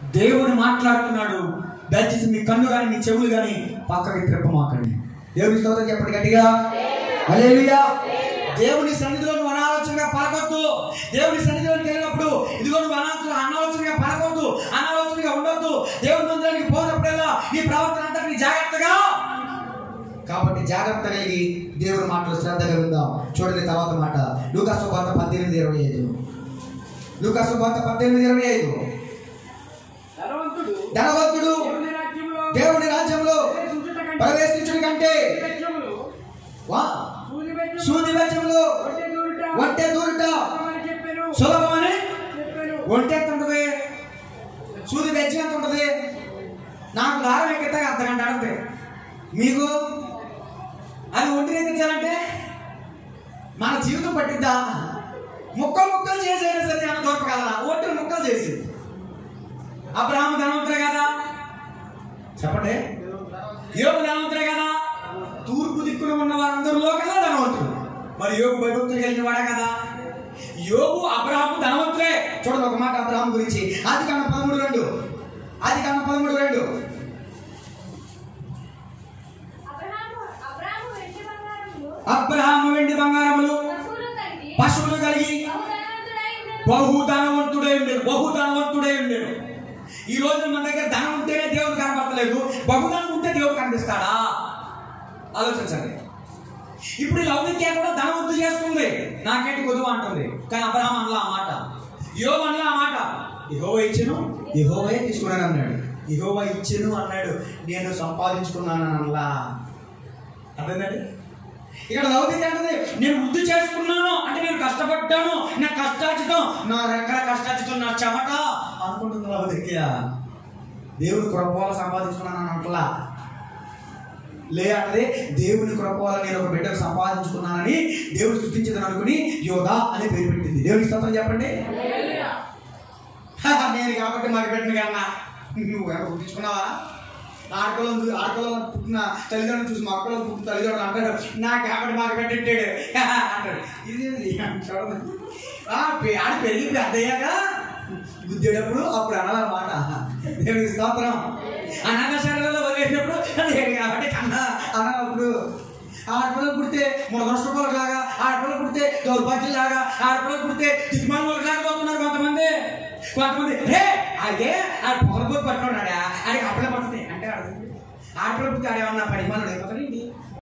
దేవుడు మాట్లాడుతున్నాడు దయచేసి మీ కన్ను కానీ మీ చెవులు కానీ పక్కకి తిప్పమాకండి దేవుని స్తోత్రం చెప్పండి గట్టిగా హల్లెలూయా దేవుని సన్నిధిలో నువ్వు అనాలోచనగా పలకొద్దు దేవుని సన్నిధిలోకి వెళ్ళినప్పుడు ఇదిగో నువ్వు అనాలోచన అనాలోచనగా పలకొద్దు అనాలోచనగా ఉండొద్దు దేవుని మందిరానికి పోయినప్పుడల్లా నీ ప్రవర్తన అంతా నీ జాగ్రత్తగా కాబట్టి జాగ్రత్త కలిగి దేవుని మాటలు శ్రద్ధగా విందాం చూడండి తర్వాత మాట లూకాసు వార్త పద్దెనిమిది ఇరవై ఐదు లూకాసు వార్త పద్దెనిమిది ఇరవై ఐదు ధనవంతుడు ధనవంతుడు దేవుని రాజ్యంలో దేవుని రాజ్యంలో ప్రవేశించుట కంటే ప్రవేశించుడి కంటే వెచ్చములు, వా సూది వెచ్చములు, సూది వెచ్చములు ఒంటె దూరుట, ఒంటె దూరుట సులభమని చెప్పాను సులభమని చెప్పాను ఒంటె ఎంత ఉంటుంది సూది వెచ్చ ఎంత ఉంటుంది నాకు దారం ఎక్కితే అర్ధగంట ఆడుతుంది మీకు అది ఒంటిని ఎక్కించాలంటే మన జీవితం పట్టిద్దా ముక్కలు ముక్కలు చేసైనా సరే అని దొరకగలరా ఒంటిని ముక్కలు చేసి అబ్రహాం ధనవంతుడే కదా చెప్పండి యోగు ధనవంతుడే కదా తూర్పు దిక్కున ఉన్న వారందరిలో కదా ధనవంతుడు మరి యోగు భయభక్తులు కలిగిన వాడే కదా యోగు అబ్రహాము ధనవంతుడే చూడండి ఒక మాట అబ్రహాం గురించి ఆది కాండం పదమూడు రెండు ఆది కాండం పదమూడు రెండు అబ్రహాము అబ్రాము వెండి బంగారములు అబ్రహాము వెండి బంగారములు పశువులు కలిగి పశువులు కలిగి బహుధనవంతుడై బహుధనవంతుడే ఉండెను. ఉండేది బహుధనవంతుడే ఉండేది ఈ రోజు మన దగ్గర ధనం ఉంటేనే దేవుడు కనబడతలేదు బహుధనం ఉంటే దేవుడు కనిపిస్తాడా ఆలోచించండి ఇప్పుడు ఈ లౌకిక కూడా ధనవంతు చేస్తుంది నాకేంటి కొదువు అంటుంది కానీ అబ్రహాం అనలా ఆ మాట యో అనలా ఆ మాట ఇహోవ ఇచ్చెను ఇహోవే తీసుకున్నాను అన్నాడు ఇహోవ ఇచ్చెను అన్నాడు నేను సంపాదించుకున్నాను అనలా అర్థందండి ఇక్కడ లౌకిక అంటది నేను వృద్ధి చేసుకున్నాను అంటే నేను కష్టపడ్డాను నా కష్టార్జితం నా రెక్కల కష్టార్జితం నా చెమట అనుకుంటుంది లౌకిక దేవుడు కృపవల సంపాదించుకున్నాను అంటలా లే అంటే దేవుని కృపవల నేను ఒక బిడ్డను సంపాదించుకున్నానని దేవుడు సృష్టించదని అనుకుని యోధా అని పేరు పెట్టింది దేవునికి స్తోత్రం చెప్పండి హహ, నేను కాబట్టి మాకు పెట్టిన కన్నా నువ్వు ఎవరు పుట్టించుకున్నావా ఆడపిల్లలు ఆడపిల్లలు పుట్టిన తల్లిదండ్రులు చూసి మా పిల్లలు పుట్టిన తల్లిదండ్రులు అంటాడు నా కాబట్టి మాకు పెట్టింటాడు హహ, అంటాడు ఇది ఏంది? చూడండి ఆ, పె- ఆడ పెళ్ళి పెద్ద అయ్యాక గుద్దేటప్పుడు అప్పుడు అనాలన్నమాట దేవునికి స్తోత్రం అనాథశాలలో వదిలేసినప్పుడు లేదు కాబట్టి కన్నా అన్నప్పుడు ఆడపిల్లలు పుడితే మునదృష్టపోలకు లాగా ఆడపిల్లలు పుడితే దౌర్భాగ్యం లాగా ఆడపిల్లలు పుడితే దిగ్మాన్ లాగా పోతున్నారు కొంతమంది కొంతమంది రే అదే ఆడ పొగరపోయి పట్టుకున్నాడా ఆడికి అప్పుడే పడుతుంది అంటే అర్థం ఆడపిల్ల పుడితే ఆడేమన్నా పని మనం అయిపోతాడండి